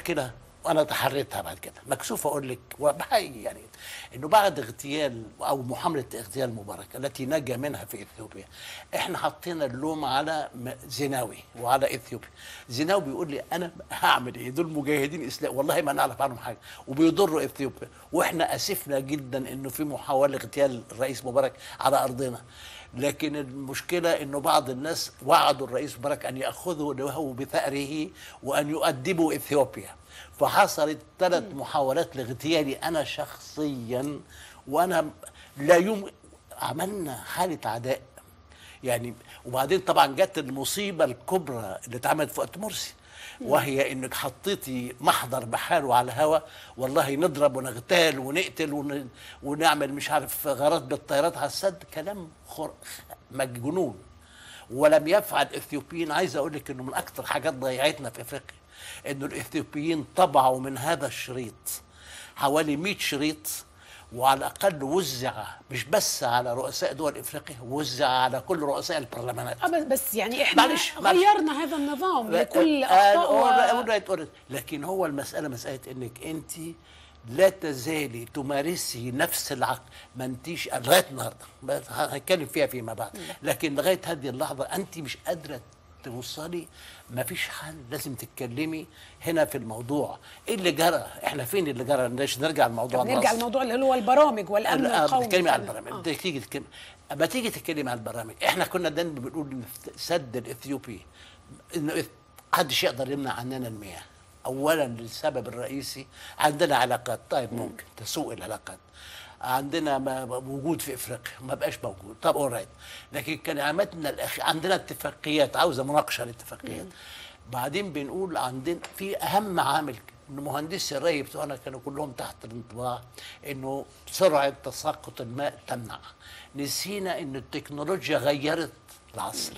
مشكله وانا تحريتها بعد كده مكسوف اقول لك وبحقيقي يعني انه بعد اغتيال او محاوله اغتيال مبارك التي نجا منها في اثيوبيا احنا حطينا اللوم على م- زيناوي وعلى اثيوبيا زيناوي بيقول لي انا هعمل ايه دول مجاهدين اسلام والله ما نعرف عنهم حاجه وبيضروا اثيوبيا واحنا اسفنا جدا انه في محاوله اغتيال الرئيس مبارك على ارضنا لكن المشكلة أنه بعض الناس وعدوا الرئيس مبارك أن يأخذوا له بثأره وأن يؤدبوا إثيوبيا فحصلت ثلاث محاولات لاغتيالي أنا شخصيا وأنا لا يوم عملنا حالة عداء يعني وبعدين طبعا جت المصيبة الكبرى اللي اتعملت في وقت مرسي وهي انك حطيتي محضر بحاله على الهوا والله نضرب ونغتال ونقتل ون... ونعمل مش عارف غارات بالطيارات على السد كلام خر... مجنون ولم يفعل الاثيوبيين عايز اقول لك انه من اكثر حاجات ضيعتنا في افريقيا انه الاثيوبيين طبعوا من هذا الشريط حوالي 100 شريط وعلى الاقل وزع مش بس على رؤساء دول افريقيا وزع على كل رؤساء البرلمانات آه، بس- بس يعني احنا معلش- معلش. غيرنا هذا النظام لكل آه، آه، اخطاء أول- أول- أول- لكن هو المسألة مسألة إنك أنت لا تزالي تمارسي نفس العقل ما انتيش لغاية النهاردة بس هنتكلم فيها فيما بعد لكن لغاية هذه اللحظة أنت مش قادرة توصلي ما فيش حل لازم تتكلمي هنا في الموضوع ايه اللي جرى احنا فين اللي جرى ليش نرجع لموضوع نرجع النص. للموضوع اللي هو البرامج والامن آه، القومي بتتكلمي على آه. البرامج آه. تيجي تتكلم اما تيجي تتكلمي على البرامج احنا كنا دايما بنقول إن السد الاثيوبي انه إث- محدش يقدر يمنع عننا المياه اولا للسبب الرئيسي عندنا علاقات طيب ممكن تسوء العلاقات عندنا ما وجود في افريقيا ما بقاش موجود طب اورايت لكن كلماتنا الأخ... عندنا اتفاقيات عاوزه مناقشه الاتفاقيات بعدين بنقول عندنا في اهم عامل ان مهندسي الري بتوعنا كانوا كلهم تحت الانطباع انه سرعه تساقط الماء تمنع نسينا ان التكنولوجيا غيرت العصر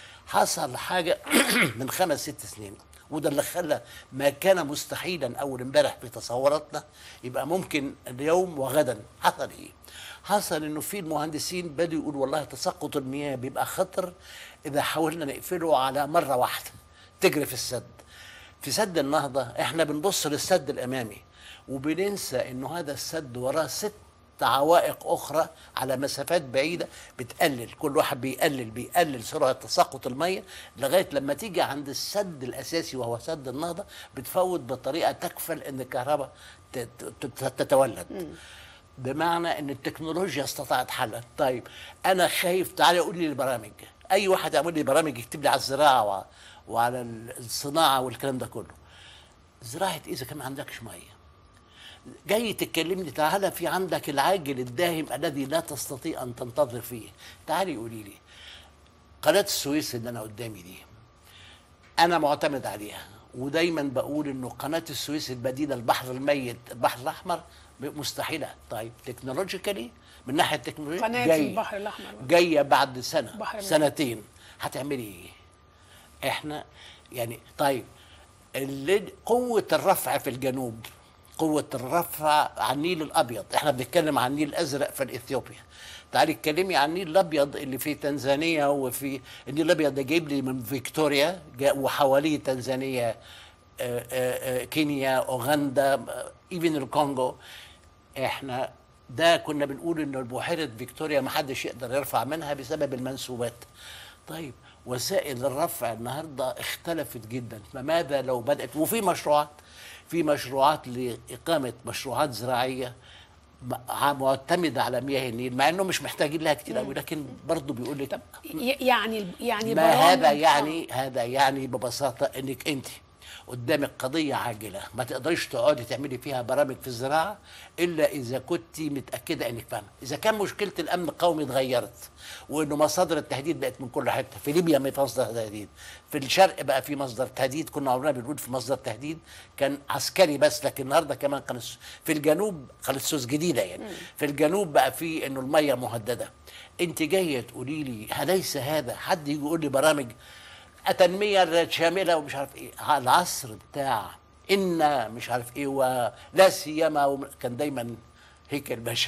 حصل حاجه من خمس ست سنين وده اللي خلى ما كان مستحيلا اول امبارح في تصوراتنا يبقى ممكن اليوم وغدا حصل ايه؟ حصل انه في المهندسين بدوا يقولوا والله تساقط المياه بيبقى خطر اذا حاولنا نقفله على مره واحده تجري في السد في سد النهضه احنا بنبص للسد الامامي وبننسى انه هذا السد وراه ست عوائق اخرى على مسافات بعيده بتقلل كل واحد بيقلل بيقلل سرعه تساقط الميه لغايه لما تيجي عند السد الاساسي وهو سد النهضه بتفوت بطريقه تكفل ان الكهرباء ت- ت- تتولد بمعنى ان التكنولوجيا استطاعت حلها طيب انا خايف تعالى قول لي البرامج اي واحد يعمل لي برامج يكتب لي على الزراعه وع- وعلى الصناعه والكلام ده كله زراعه اذا كان ما عندكش ميه جاي تكلمني تعالى في عندك العاجل الداهم الذي لا تستطيع ان تنتظر فيه تعالي قولي لي قناه السويس اللي انا قدامي دي انا معتمد عليها ودايما بقول انه قناه السويس البديله البحر الميت البحر الاحمر مستحيله طيب تكنولوجيكالي من ناحيه التكنولوجيا قناة جاية. البحر الأحمر. جايه بعد سنه بحر الميت. سنتين هتعملي ايه احنا يعني طيب اللي قوة الرفع في الجنوب قوة الرفع على النيل الأبيض احنا بنتكلم عن النيل الأزرق في إثيوبيا تعالي اتكلمي عن النيل الأبيض اللي في تنزانيا وفي النيل الأبيض ده جايب لي من فيكتوريا جا- وحواليه تنزانيا آه، آه، آه، كينيا أوغندا ايفن الكونغو احنا ده كنا بنقول ان بحيره فيكتوريا ما حدش يقدر يرفع منها بسبب المنسوبات طيب وسائل الرفع النهارده اختلفت جدا فماذا لو بدات وفي مشروعات في مشروعات لاقامه مشروعات زراعيه م- معتمده على مياه النيل مع انه مش محتاجين لها كتير قوي لكن برضه بيقول لك ي- يعني يعني ما برامج- هذا يعني هذا يعني ببساطه انك انت قدامك قضيه عاجله ما تقدريش تقعدي تعملي فيها برامج في الزراعه الا اذا كنت متاكده انك فاهمه اذا كان مشكله الامن القومي اتغيرت وانه مصادر التهديد بقت من كل حته في ليبيا ما في مصدر تهديد في الشرق بقى في مصدر تهديد كنا عمرنا بنقول في مصدر تهديد كان عسكري بس لكن النهارده كمان قناه الس- في الجنوب قناه السويس جديده يعني في الجنوب بقى في انه الميه مهدده انت جايه تقولي لي أليس هذا حد يجي يقول لي برامج التنميه الشامله ومش عارف ايه على العصر بتاع ان مش عارف ايه ولا سيما وم- كان دايما هيكل باشا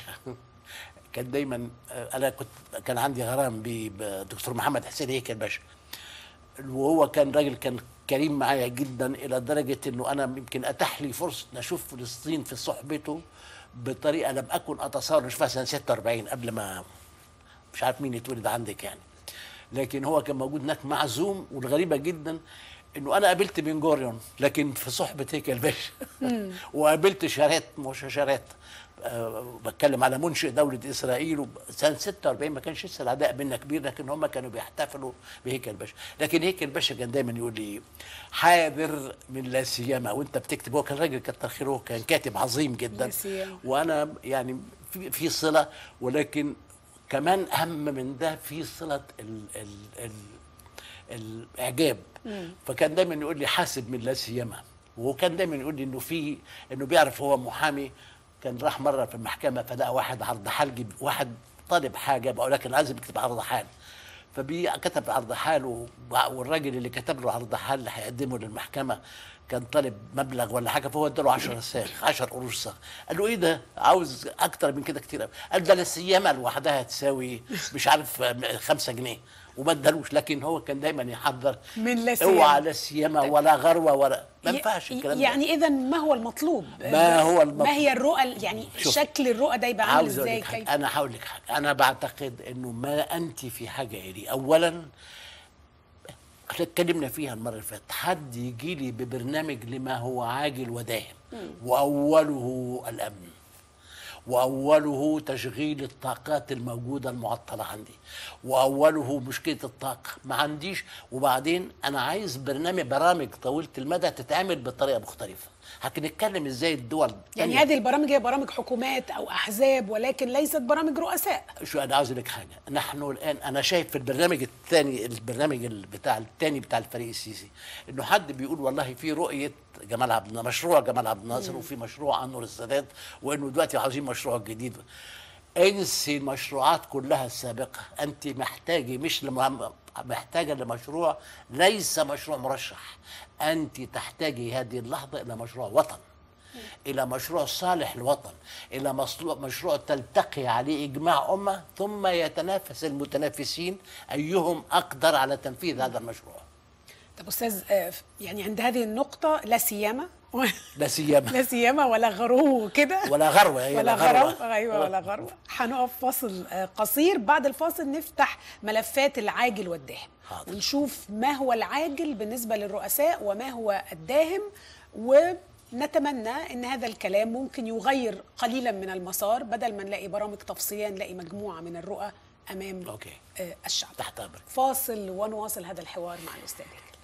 كان دايما آه، انا كنت كان عندي غرام ب- بدكتور محمد حسين هيكل باشا وهو كان راجل كان كريم معايا جدا الى درجه انه انا يمكن اتاح لي فرصه ان اشوف فلسطين في صحبته بطريقه لم اكن اتصور اشوفها سنه 46 قبل ما مش عارف مين يتولد عندك يعني لكن هو كان موجود هناك معزوم والغريبه جدا انه انا قابلت بن جوريون لكن في صحبه هيكل باشا وقابلت شارات مش شارات أه بتكلم على منشئ دولة إسرائيل وب- سنة 46 ما كانش لسه العداء بيننا كبير لكن هم كانوا بيحتفلوا بهيكل باشا لكن هيكل باشا كان دايما يقول لي حاذر من لا سيما وانت بتكتب هو كان راجل كتر خيره كان كاتب عظيم جدا لا سيما. وانا يعني في, في صله ولكن كمان اهم من ده في صله ال ال ال الاعجاب فكان دايما يقول لي حاسب من لا سيما وكان دايما يقول لي انه في انه بيعرف هو محامي كان راح مره في المحكمه فلقى واحد عرض حال جيب واحد طالب حاجه بقول لك انا لازم يكتب عرض حال فكتب عرض حال و- والراجل اللي كتب له عرض حال اللي هيقدمه للمحكمه كان طالب مبلغ ولا حاجه فهو اداله 10 ساغ 10 قروش ساغ قال له ايه ده عاوز اكتر من كده كتير قوي قال ده لا سيما لوحدها تساوي مش عارف 5 جنيه وما ادالوش لكن هو كان دايما يحذر من لا سيما. اوعى لا سيما ولا غروه ولا ما ي- ينفعش الكلام ده يعني اذا ما هو المطلوب ما هو المطلوب؟ ما هي الرؤى ال- يعني شوف. شكل الرؤى ده يبقى عامل عاوز اقول ازاي لك كيف حاجه انا هقول لك حاجه انا بعتقد انه ما انت في حاجه اليه اولا احنا اتكلمنا فيها المره اللي فاتت حد يجي لي ببرنامج لما هو عاجل وداهم واوله الامن واوله تشغيل الطاقات الموجوده المعطله عندي واوله مشكله الطاقه ما عنديش وبعدين انا عايز برنامج برامج طويله المدى تتعمل بطريقه مختلفه هنتكلم ازاي الدول يعني التانية هذه البرامج هي برامج حكومات او احزاب ولكن ليست برامج رؤساء شو انا عاوز لك حاجه نحن الان انا شايف في البرنامج الثاني البرنامج ال- بتاع الثاني بتاع الفريق السيسي انه حد بيقول والله في رؤيه جمال عبد الناصر مشروع جمال عبد الناصر وفي مشروع انور السادات وانه دلوقتي عاوزين مشروع جديد انسي المشروعات كلها السابقه انت محتاجه مش لم... محتاجه لمشروع ليس مشروع مرشح انت تحتاجي هذه اللحظه الى مشروع وطن الى مشروع صالح للوطن الى مصلو- مشروع تلتقي عليه اجماع امه ثم يتنافس المتنافسين ايهم اقدر على تنفيذ هذا المشروع طب استاذ آه، يعني عند هذه النقطه لا سيما لا سيما لا سيما ولا غرو كده ولا غروه هي ولا لا غرو ايوه ولا غرو هنقف فاصل آه، قصير بعد الفاصل نفتح ملفات العاجل والداهم حاضر. ونشوف ما هو العاجل بالنسبه للرؤساء وما هو الداهم ونتمنى ان هذا الكلام ممكن يغير قليلا من المسار بدل ما نلاقي برامج تفصيليه نلاقي مجموعه من الرؤى امام أوكي. آه، الشعب تحت امرك فاصل ونواصل هذا الحوار مع الاستاذ هيك